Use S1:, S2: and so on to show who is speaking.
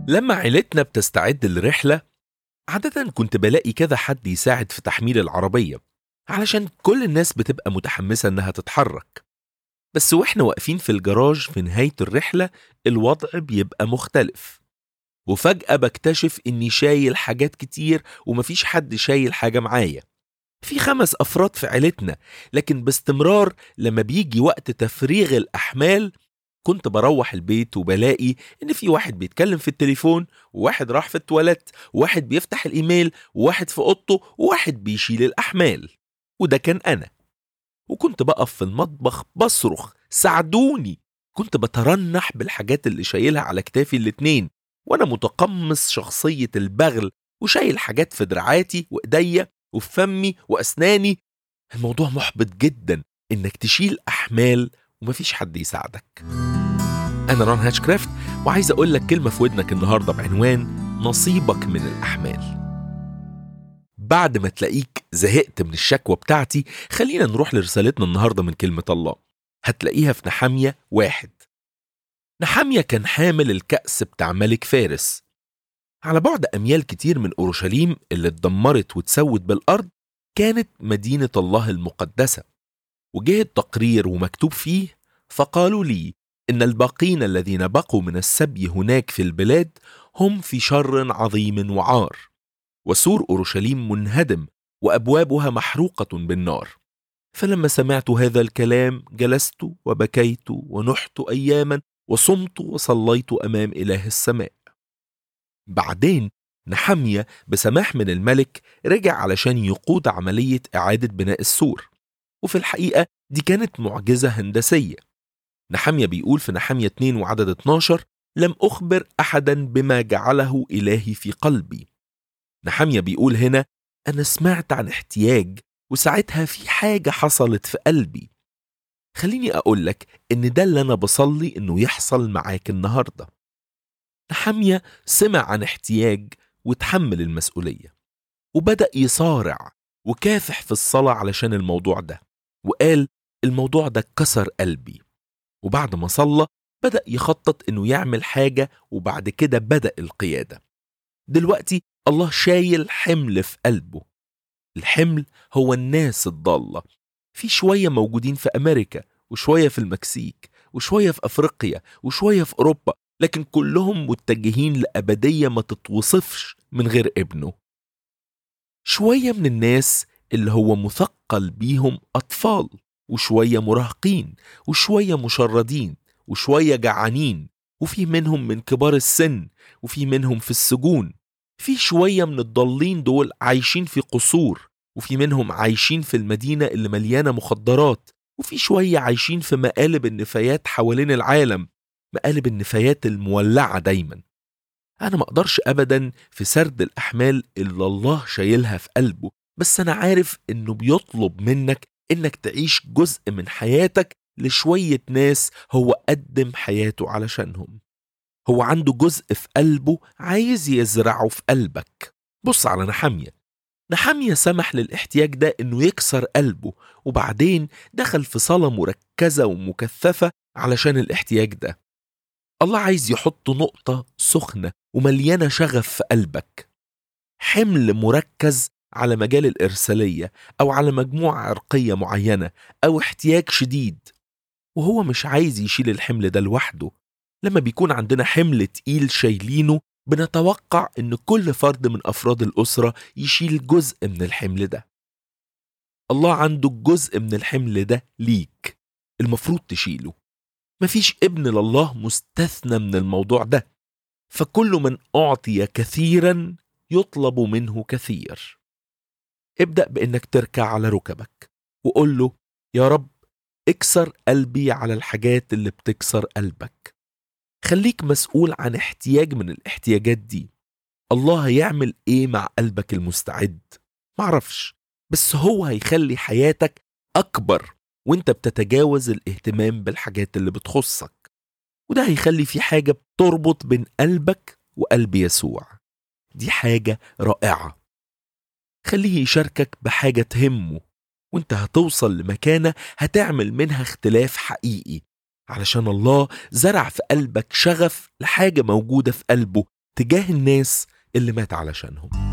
S1: لما عيلتنا بتستعد للرحلة عادة كنت بلاقي كذا حد يساعد في تحميل العربية علشان كل الناس بتبقى متحمسة إنها تتحرك بس وإحنا واقفين في الجراج في نهاية الرحلة الوضع بيبقى مختلف وفجأة بكتشف إني شايل حاجات كتير ومفيش حد شايل حاجة معايا في خمس أفراد في عيلتنا لكن باستمرار لما بيجي وقت تفريغ الأحمال كنت بروح البيت وبلاقي إن في واحد بيتكلم في التليفون وواحد راح في التواليت وواحد بيفتح الإيميل وواحد في أوضته وواحد بيشيل الأحمال وده كان أنا وكنت بقف في المطبخ بصرخ ساعدوني كنت بترنح بالحاجات اللي شايلها على كتافي الاتنين وأنا متقمص شخصية البغل وشايل حاجات في دراعاتي وإيديا وفي فمي وأسناني الموضوع محبط جدا إنك تشيل أحمال ومفيش حد يساعدك أنا ران هاتشكرافت وعايز أقول لك كلمة في ودنك النهاردة بعنوان نصيبك من الأحمال بعد ما تلاقيك زهقت من الشكوى بتاعتي خلينا نروح لرسالتنا النهاردة من كلمة الله هتلاقيها في نحامية واحد نحامية كان حامل الكأس بتاع ملك فارس على بعد أميال كتير من أورشليم اللي اتدمرت واتسود بالأرض كانت مدينة الله المقدسة وجه التقرير ومكتوب فيه فقالوا لي إن الباقين الذين بقوا من السبي هناك في البلاد هم في شر عظيم وعار وسور أورشليم منهدم وأبوابها محروقة بالنار فلما سمعت هذا الكلام جلست وبكيت ونحت أياما وصمت وصليت أمام إله السماء بعدين نحمية بسماح من الملك رجع علشان يقود عملية إعادة بناء السور وفي الحقيقة دي كانت معجزة هندسية نحمية بيقول في نحمية 2 وعدد 12 لم أخبر أحدا بما جعله إلهي في قلبي نحمية بيقول هنا أنا سمعت عن احتياج وساعتها في حاجة حصلت في قلبي خليني أقول لك إن ده اللي أنا بصلي إنه يحصل معاك النهاردة نحمية سمع عن احتياج وتحمل المسؤولية وبدأ يصارع وكافح في الصلاة علشان الموضوع ده وقال الموضوع ده كسر قلبي وبعد ما صلى بدأ يخطط إنه يعمل حاجة وبعد كده بدأ القيادة دلوقتي الله شايل حمل في قلبه الحمل هو الناس الضالة في شوية موجودين في أمريكا وشوية في المكسيك وشوية في أفريقيا وشوية في أوروبا لكن كلهم متجهين لأبدية ما تتوصفش من غير ابنه شوية من الناس اللي هو مثقل بيهم أطفال وشوية مراهقين وشوية مشردين وشوية جعانين وفي منهم من كبار السن وفي منهم في السجون في شوية من الضالين دول عايشين في قصور وفي منهم عايشين في المدينة اللي مليانة مخدرات وفي شوية عايشين في مقالب النفايات حوالين العالم مقالب النفايات المولعة دايما أنا ما أقدرش أبدا في سرد الأحمال اللي الله شايلها في قلبه بس أنا عارف إنه بيطلب منك إنك تعيش جزء من حياتك لشوية ناس هو قدم حياته علشانهم هو عنده جزء في قلبه عايز يزرعه في قلبك بص على نحمية نحمية سمح للاحتياج ده إنه يكسر قلبه وبعدين دخل في صلاة مركزة ومكثفة علشان الاحتياج ده الله عايز يحط نقطة سخنة ومليانة شغف في قلبك حمل مركز على مجال الإرسالية أو على مجموعة عرقية معينة أو احتياج شديد وهو مش عايز يشيل الحمل ده لوحده لما بيكون عندنا حمل تقيل شايلينه بنتوقع إن كل فرد من أفراد الأسرة يشيل جزء من الحمل ده الله عنده جزء من الحمل ده ليك المفروض تشيله مفيش ابن لله مستثنى من الموضوع ده فكل من أعطي كثيرا يطلب منه كثير ابدأ بإنك تركع على ركبك وقول له يا رب اكسر قلبي على الحاجات اللي بتكسر قلبك خليك مسؤول عن احتياج من الاحتياجات دي الله هيعمل ايه مع قلبك المستعد معرفش بس هو هيخلي حياتك أكبر وانت بتتجاوز الاهتمام بالحاجات اللي بتخصك وده هيخلي في حاجة بتربط بين قلبك وقلب يسوع دي حاجة رائعة خليه يشاركك بحاجة تهمه وانت هتوصل لمكانة هتعمل منها اختلاف حقيقي علشان الله زرع في قلبك شغف لحاجة موجودة في قلبه تجاه الناس اللي مات علشانهم